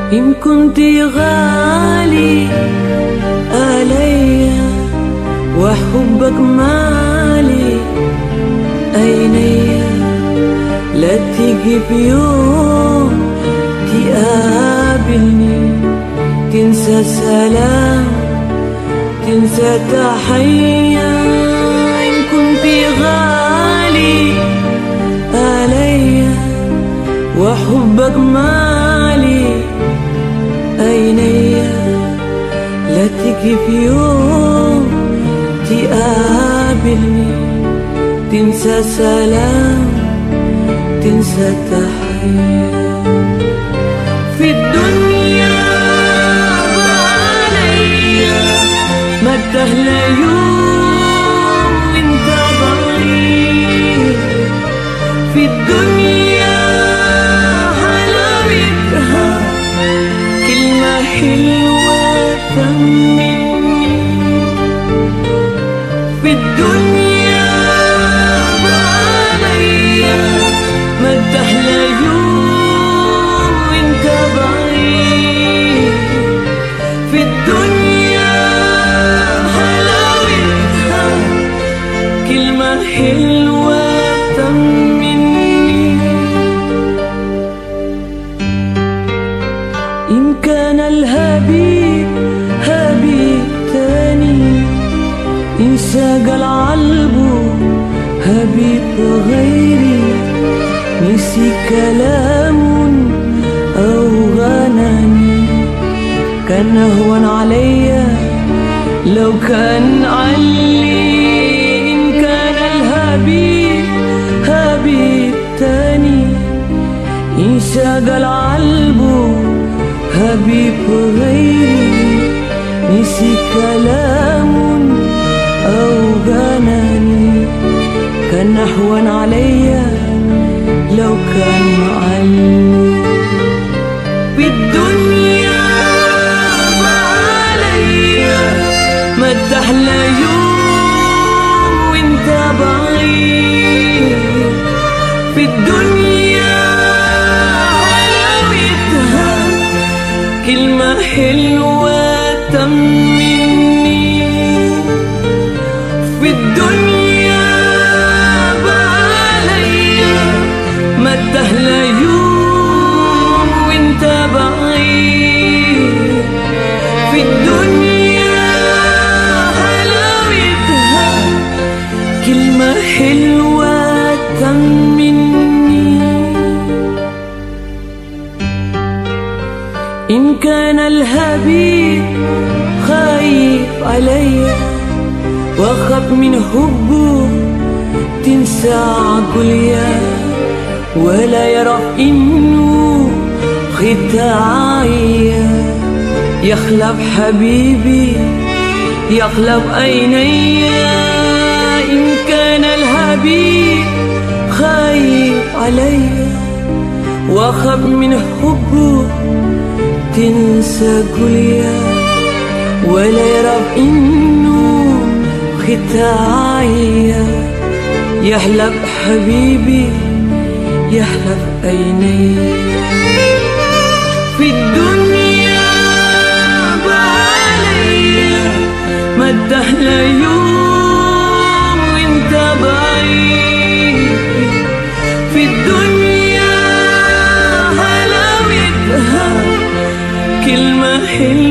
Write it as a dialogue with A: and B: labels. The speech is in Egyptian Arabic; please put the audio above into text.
A: إن كنت غالي علي وحبك مالي عيني لا تيجي في يوم تقابلني تنسى سلام تنسى تحية إن كنت غالي علي وحبك مالي عيني لا تيجي في يوم تقابلني تنسى سلام تنسى تحية في الدنيا عليا ما تهلى يوم وانت بعيد في الدنيا حلاوتها كلمة حلوة تمني في الدنيا عليا ما تحلى يوم وانت بعيد في الدنيا حلاوتها كلمة حلوة تمني إن كان الهبيب هبيب تاني إن ساق العلب هبيب غيري نسي كلام أو غناني كان أهون عليا لو كان علي إن كان الهبيب هبيب تاني إن ساق العلب هبيب غيري نسي كلام أو غناني كان أهون عليا لو كان علي في الدنيا ما عليا ما تحلى يوم وانت بعيد في الدنيا حلاوتها كلمة حلوة تمني في الدنيا بعليا ما تهلى يوم وانت بعيد في الدنيا حلاوتها كلمة حلوة تمني إن كان الهبيب خايف عليا واخاف من حبه تنسى عقليا ولا يعرف انه ختاعيا يخلف حبيبي يخلف عيني إن كان الحبيب خايف عليا واخاف من حبه تنسى كليا ولا يعرف انه ختاعيا يحلف حبيبي يحلف عيني في الدنيا بعليا ما تحلى يوم وانت بعيد في الدنيا حلاوتها كلمة حلوة